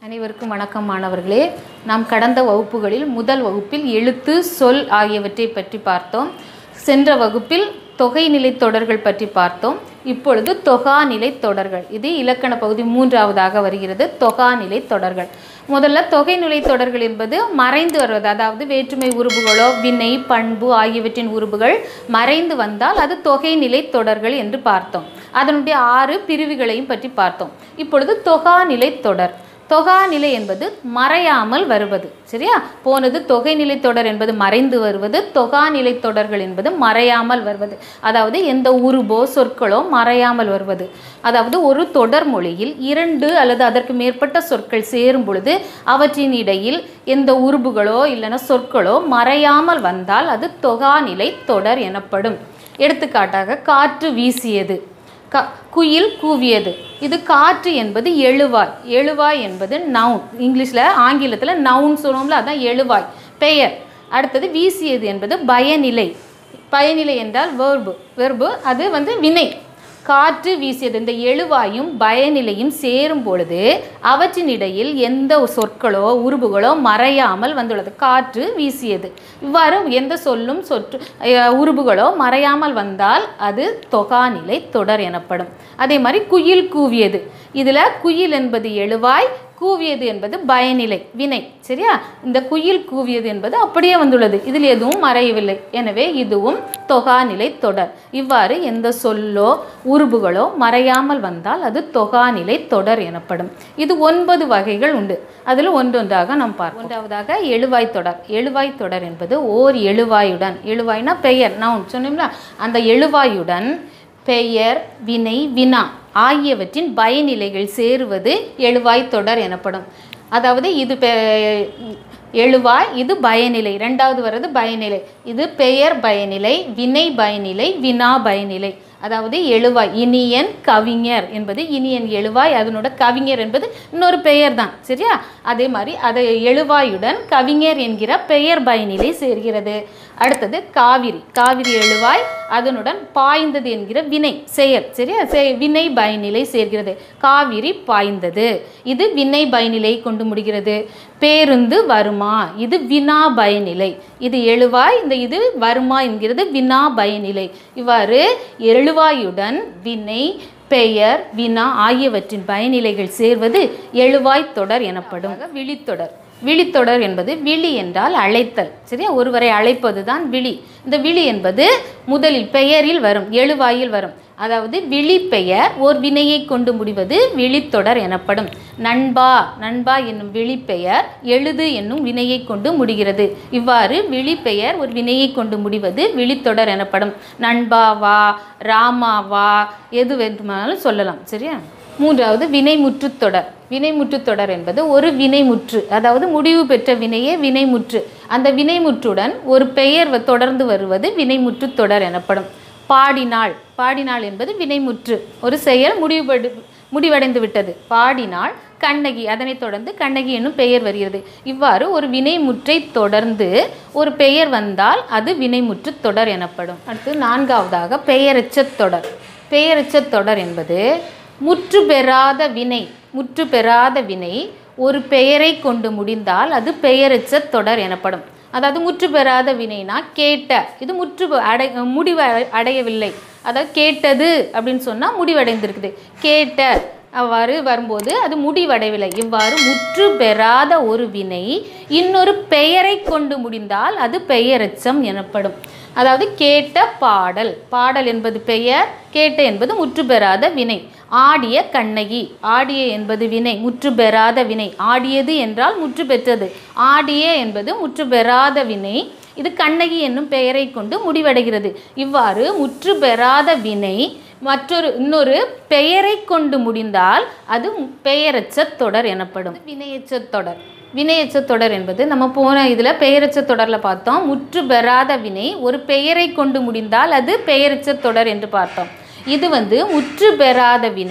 அனைவருக்கும் வணக்கம் மாணவர்களே நாம் கடந்த வகுப்புகளில் முதல் வகுப்பில் எழுத்து சொல் ஆகியவற்றை பற்றி பார்த்தோம் சென்ற வகுப்பில் தொகைநிலை தொடர்கள் பற்றி பார்த்தோம் இப்பொழுது தொகாநிலை தொடர்கள் இது இலக்கண பகுதி மூன்றாவதாக வருகிறது தொகாநிலை தொடர்கள் முதல்ல தொகைநிலை தொடர்கள் என்பது மறைந்து வருவது அதாவது வேற்றுமை உருபுகளோ வினை பண்பு ஆகியவற்றின் உருபுகள் மறைந்து வந்தால் அது தொகைநிலை தொடர்கள் என்று பார்த்தோம் அதனுடைய ஆறு பிரிவுகளையும் பற்றி பார்த்தோம் இப்பொழுது தொகாநிலை தொடர் தொகாநிலை என்பது மறையாமல் வருவது சரியா போனது தொகைநிலை தொடர் என்பது மறைந்து வருவது தொகாநிலை தொடர்கள் என்பது மறையாமல் வருவது அதாவது எந்த உருபோ சொற்களோ மறையாமல் வருவது அதாவது ஒரு தொடர் மொழியில் இரண்டு அல்லது அதற்கு மேற்பட்ட சொற்கள் சேரும் பொழுது அவற்றின் இடையில் எந்த உருபுகளோ இல்லைன்னா சொற்களோ மறையாமல் வந்தால் அது தொகாநிலை தொடர் எனப்படும் எடுத்துக்காட்டாக காற்று வீசியது க குயில் கூவியது இது காற்று என்பது எழுவாய் எழுவாய் என்பது நவுன் இங்கிலீஷில் ஆங்கிலத்தில் நவுன் சொல்லுவோம்ல அதான் எழுவாய் பெயர் அடுத்தது வீசியது என்பது பயனிலை பயனிலை என்றால் வேர்பு வெர்பு அது வந்து வினை காற்று வீசியது இந்த எழுவாயும் பயனிலையும் சேரும் பொழுது அவற்றின் இடையில் எந்த சொற்களோ உருபுகளோ மறையாமல் வந்துள்ளது காற்று வீசியது இவ்வாறு எந்த சொல்லும் சொற்று அஹ், உருபுகளோ மறையாமல் வந்தால் அது தொகாநிலை தொடர் எனப்படும் அதே மாதிரி குயில் கூவியது இதில் குயில் என்பது எழுவாய் கூவியது என்பது பயனிலை வினை சரியா இந்த குயில் கூவியது என்பது அப்படியே வந்துள்ளது இதில் எதுவும் மறையவில்லை எனவே இதுவும் தொகாநிலை தொடர் இவ்வாறு எந்த சொல்லோ உருபுகளோ மறையாமல் வந்தால் அது தொகாநிலை தொடர் எனப்படும் இது ஒன்பது வகைகள் உண்டு அதில் ஒன்றொன்றாக நாம் பார்ப்போம் ஒன்றாவதாக எழுவாய் தொடர் எழுவாய் தொடர் என்பது ஓர் எழுவாயுடன் எழுவாய்னா பெயர் நான் சொன்னோம்ல அந்த எழுவாயுடன் பெயர் வினை வினா ஆகியவற்றின் பயனிலைகள் சேருவது எழுவாய் தொடர் எனப்படும் அதாவது இது பெ- எழுவாய் இது பயனிலை ரெண்டாவது வர்றது பயனிலை இது பெயர் பயனிலை வினை பயனிலை வினா பயனிலை அதாவது எழுவாய் இனியன் கவிஞர் என்பது இனியன் எழுவாய் அதனோட கவிஞர் என்பது இன்னொரு பெயர் தான் சரியா அதே மாதிரி அதை எழுவாயுடன் கவிஞர் என்கிற பெயர் பயனிலை சேர்கிறது அடுத்தது காவிரி காவிரி எழுவாய் அதனுடன் பாய்ந்தது என்கிற வினை செயல் சரியா செ- வினை பயனிலை சேர்கிறது காவிரி பாய்ந்தது இது வினை பயனிலை கொண்டு முடிகிறது பேருந்து வருமா இது வினா பயனிலை இது எழுவாய் இந்த இது வருமா என்கிறது வினா பயனிலை இவ்வாறு எழுவாயுடன் வினை பெயர் வினா ஆகியவற்றின் பயனிலைகள் சேர்வது எழுவாய் தொடர் எனப்படும் விழித்தொடர் விழித்தொடர் என்பது விழி என்றால் அழைத்தல் சரியா ஒருவரை அழைப்பது தான் விழி இந்த விழி என்பது முதலில் பெயரில் வரும் எழுவாயில் வரும் அதாவது விழி பெயர் ஓர் வினையை கொண்டு முடிவது விழித்தொடர் எனப்படும் நண்பா நண்பா என்னும் விழிப்பெயர் எழுது என்னும் வினையை கொண்டு முடிகிறது இவ்வாறு விழிப்பெயர் ஒரு வினையை கொண்டு முடிவது விழித்தொடர் எனப்படும் நண்பா வா ராமா வா எது வேண்டுமானாலும் சொல்லலாம் சரியா மூன்றாவது வினைமுற்றுத் தொடர் வினைமுற்றுத் தொடர் என்பது ஒரு வினைமுற்று அதாவது முடிவு பெற்ற வினையே வினைமுற்று அந்த வினைமுற்றுடன் ஒரு பெயர் வ- தொடர்ந்து வருவது வினைமுற்றுத் தொடர் எனப்படும் பாடினாள் பாடினாள் என்பது வினைமுற்று ஒரு செயல் முடிவுபடு முடிவடைந்து விட்டது பாடினாள் கண்ணகி அதனைத் தொடர்ந்து கண்ணகி என்னும் பெயர் வருகிறது இவ்வாறு ஒரு வினைமுற்றை தொடர்ந்து ஒரு பெயர் வந்தால் அது வினைமுற்றுத் தொடர் எனப்படும் அடுத்து நான்காவதாக பெயரெச்சத் தொடர் பெயரெச்சத் தொடர் என்பது முற்று பெறாத வினை முற்று பெறாத வினை ஒரு பெயரை கொண்டு முடிந்தால் அது பெயரெச்சத் தொடர் எனப்படும் அதாவது முற்று பெறாத வினைனா கேட்ட இது முற்று அடை முடிவு அடை- அடையவில்லை அதாவது கேட்டது அப்படின்னு சொன்னால் முடிவடைந்திருக்குது கேட்ட அவ்வாறு வரும்போது அது முடிவடையவில்லை இவ்வாறு முற்று பெறாத ஒரு வினை இன்னொரு பெயரை கொண்டு முடிந்தால் அது பெயரெச்சம் எனப்படும் அதாவது கேட்ட பாடல் பாடல் என்பது பெயர் கேட்ட என்பது முற்று பெறாத வினை ஆடிய கண்ணகி ஆடிய என்பது வினை முற்று பெறாத வினை ஆடியது என்றால் முற்று பெற்றது ஆடிய என்பது முற்று பெறாத வினை இது கண்ணகி என்னும் பெயரை கொண்டு முடிவடைகிறது இவ்வாறு முற்று பெறாத வினை மற்றொரு இன்னொரு பெயரை கொண்டு முடிந்தால் அது பெயரச்சத் தொடர் எனப்படும் வினையச்சத் தொடர் வினையச்சத் தொடர் என்பது நம்ம போன இதில் பெயரச்சத் தொடரில் பார்த்தோம் முற்று பெறாத வினை ஒரு பெயரை கொண்டு முடிந்தால் அது பெயரச்சத் தொடர் என்று பார்த்தோம் இது வந்து முற்று பெறாத வினை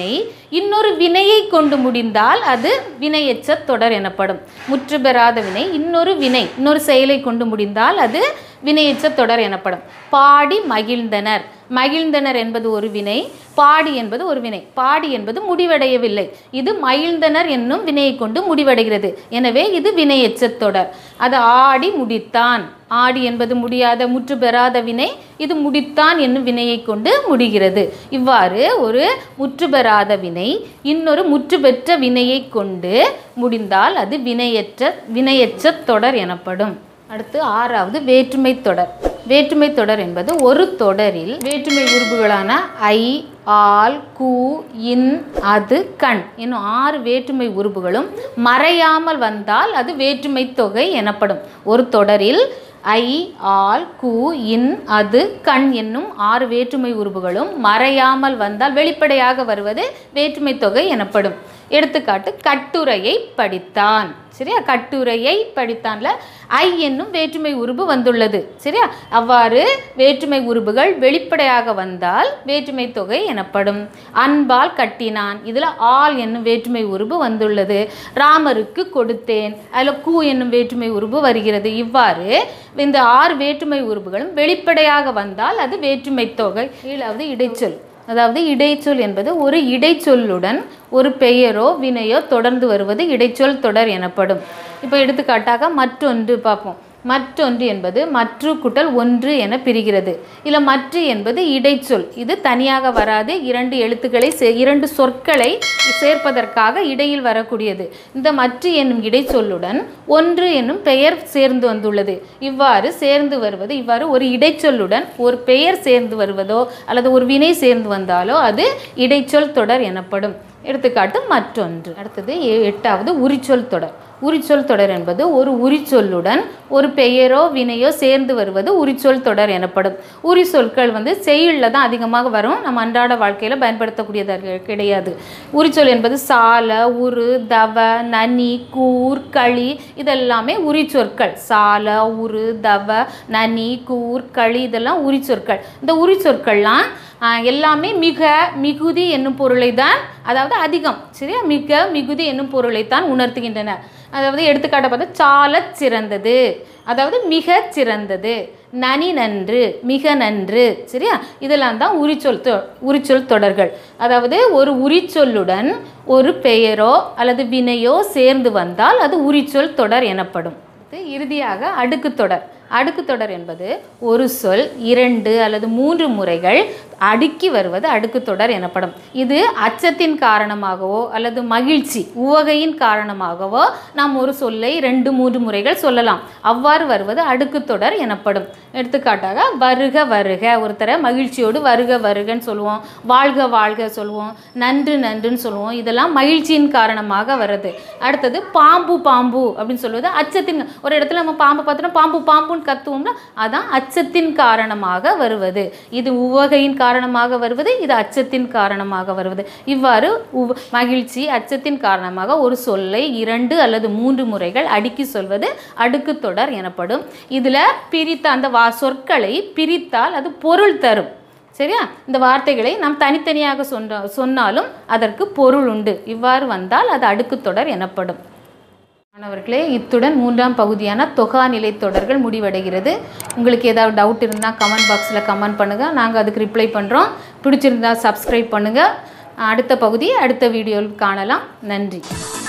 இன்னொரு வினையை கொண்டு முடிந்தால் அது வினையெச்ச தொடர் எனப்படும் முற்று பெறாத வினை இன்னொரு வினை இன்னொரு செயலை கொண்டு முடிந்தால் அது வினையெச்ச தொடர் எனப்படும் பாடி மகிழ்ந்தனர் மகிழ்ந்தனர் என்பது ஒரு வினை பாடி என்பது ஒரு வினை பாடி என்பது முடிவடையவில்லை இது மகிழ்ந்தனர் என்னும் வினையை கொண்டு முடிவடைகிறது எனவே இது வினையெச்சத் தொடர் அது ஆடி முடித்தான் ஆடி என்பது முடியாத முற்று பெறாத வினை இது முடித்தான் என்னும் வினையை கொண்டு முடிகிறது இவ்வாறு ஒரு முற்று பெறாத வினை இன்னொரு முற்று பெற்ற வினையை கொண்டு முடிந்தால் அது வினையற்ற வினையற்ற தொடர் எனப்படும் அடுத்து ஆறாவது வேற்றுமை தொடர் வேற்றுமை தொடர் என்பது ஒரு தொடரில் வேற்றுமை உறுப்புகளான ஐ ஆல் கூ இன் அது கண் என்னும் ஆறு வேற்றுமை உறுப்புகளும் மறையாமல் வந்தால் அது வேற்றுமை தொகை எனப்படும் ஒரு தொடரில் ஐ ஆல் கு இன் அது கண் என்னும் ஆறு வேற்றுமை உறுப்புகளும் மறையாமல் வந்தால் வெளிப்படையாக வருவது வேற்றுமை தொகை எனப்படும் எடுத்துக்காட்டு கட்டுரையை படித்தான் சரியா கட்டுரையை படித்தான்ல ஐ என்னும் வேற்றுமை உருபு வந்துள்ளது சரியா அவ்வாறு வேற்றுமை உருபுகள் வெளிப்படையாக வந்தால் வேற்றுமை தொகை எனப்படும் அன்பால் கட்டினான் இதில் ஆல் என்னும் வேற்றுமை உருபு வந்துள்ளது ராமருக்கு கொடுத்தேன் அதில் கூ என்னும் வேற்றுமை உருபு வருகிறது இவ்வாறு இந்த ஆறு வேற்றுமை உருபுகளும் வெளிப்படையாக வந்தால் அது வேற்றுமை தொகை ஏழாவது இடைச்சொல் அதாவது இடைச்சொல் என்பது ஒரு இடைச்சொல்லுடன் ஒரு பெயரோ வினையோ தொடர்ந்து வருவது இடைச்சொல் தொடர் எனப்படும் இப்போ எடுத்துக்காட்டாக மற்றொன்று பார்ப்போம் மற்றொன்று என்பது மற்று குட்டல் ஒன்று என பிரிகிறது இல்லை மற்று என்பது இடைச்சொல் இது தனியாக வராது இரண்டு எழுத்துக்களை சே- இரண்டு சொற்களை சேர்ப்பதற்காக இடையில் வரக்கூடியது இந்த மற்று என்னும் இடைச்சொல்லுடன் ஒன்று என்னும் பெயர் சேர்ந்து வந்துள்ளது இவ்வாறு சேர்ந்து வருவது இவ்வாறு ஒரு இடைச்சொல்லுடன் ஒரு பெயர் சேர்ந்து வருவதோ அல்லது ஒரு வினை சேர்ந்து வந்தாலோ அது இடைச்சொல் தொடர் எனப்படும் எடுத்துக்காட்டு மற்றொன்று அடுத்தது எ- எட்டாவது உரிச்சொல் தொடர் உரிச்சொல் தொடர் என்பது ஒரு உரிச்சொல்லுடன் ஒரு பெயரோ வினையோ சேர்ந்து வருவது உரிச்சொல் தொடர் எனப்படும் உரி சொற்கள் வந்து செய்யுளில் தான் அதிகமாக வரும் நம்ம அன்றாட வாழ்க்கையில் பயன்படுத்தக்கூடியதாக கிடையாது உரிச்சொல் என்பது சால உரு தவ நனி கூர் களி இதெல்லாமே உரிச்சொற்கள் சால உரு தவ நனி கூர் களி இதெல்லாம் உரிச்சொற்கள் இந்த உரிச்சொற்கள்லாம் ஆஹ், எல்லாமே மிக மிகுதி என்னும் பொருளை தான் அதாவது அதிகம் சரியா மிக மிகுதி என்னும் பொருளை தான் உணர்த்துகின்றன அதாவது எடுத்துக்காட்ட பார்த்தா சாலச் சிறந்தது அதாவது மிக சிறந்தது நனி நன்று மிக நன்று சரியா இதெல்லாம் தான் உரிச்சொல் தொ உரிச்சொல் தொடர்கள் அதாவது ஒரு உரிச்சொல்லுடன் ஒரு பெயரோ அல்லது வினையோ சேர்ந்து வந்தால் அது உரிச்சொல் தொடர் எனப்படும் அடுத்து இறுதியாக அடுக்கு தொடர் அடுக்கு தொடர் என்பது ஒரு சொல் இரண்டு அல்லது மூன்று முறைகள் அடுக்கி வருவது அடுக்கு தொடர் எனப்படும் இது அச்சத்தின் காரணமாகவோ அல்லது மகிழ்ச்சி உவகையின் காரணமாகவோ நாம் ஒரு சொல்லை ரெண்டு மூன்று முறைகள் சொல்லலாம் அவ்வாறு வருவது அடுக்கு தொடர் எனப்படும் எடுத்துக்காட்டாக வருக வருக ஒருத்தரை மகிழ்ச்சியோடு வருக வருகன்னு சொல்லுவோம் வாழ்க வாழ்க சொல்லுவோம் நன்று நன்றுன்னு சொல்லுவோம் இதெல்லாம் மகிழ்ச்சியின் காரணமாக வருது அடுத்தது பாம்பு பாம்பு அப்படின்னு சொல்லுவது அச்சத்தின் ஒரு இடத்துல நம்ம பாம்பு பார்த்தோம்னா பாம்பு பாம்புன்னு கத்துவோம்னா அதான் அச்சத்தின் காரணமாக வருவது இது உவகையின் காரணமாக வருவது இது அச்சத்தின் காரணமாக வருவது இவ்வாறு உவ மகிழ்ச்சி அச்சத்தின் காரணமாக ஒரு சொல்லை இரண்டு அல்லது மூன்று முறைகள் அடுக்கி சொல்வது அடுக்கு தொடர் எனப்படும் இதில் பிரித்த அந்த வா சொற்களை பிரித்தால் அது பொருள் தரும் சரியா இந்த வார்த்தைகளை நாம் தனித்தனியாக சொன்ன சொன்னாலும் அதற்கு பொருள் உண்டு இவ்வாறு வந்தால் அது அடுக்கு தொடர் எனப்படும் மாணவர்களே இத்துடன் மூன்றாம் பகுதியான தொகா நிலை தொடர்கள் முடிவடைகிறது உங்களுக்கு ஏதாவது டவுட் இருந்தால் கமெண்ட் பாக்ஸில் கமெண்ட் பண்ணுங்கள் நாங்கள் அதுக்கு ரிப்ளை பண்ணுறோம் பிடிச்சிருந்தா சப்ஸ்கிரைப் பண்ணுங்கள் அடுத்த பகுதியை அடுத்த வீடியோவில் காணலாம் நன்றி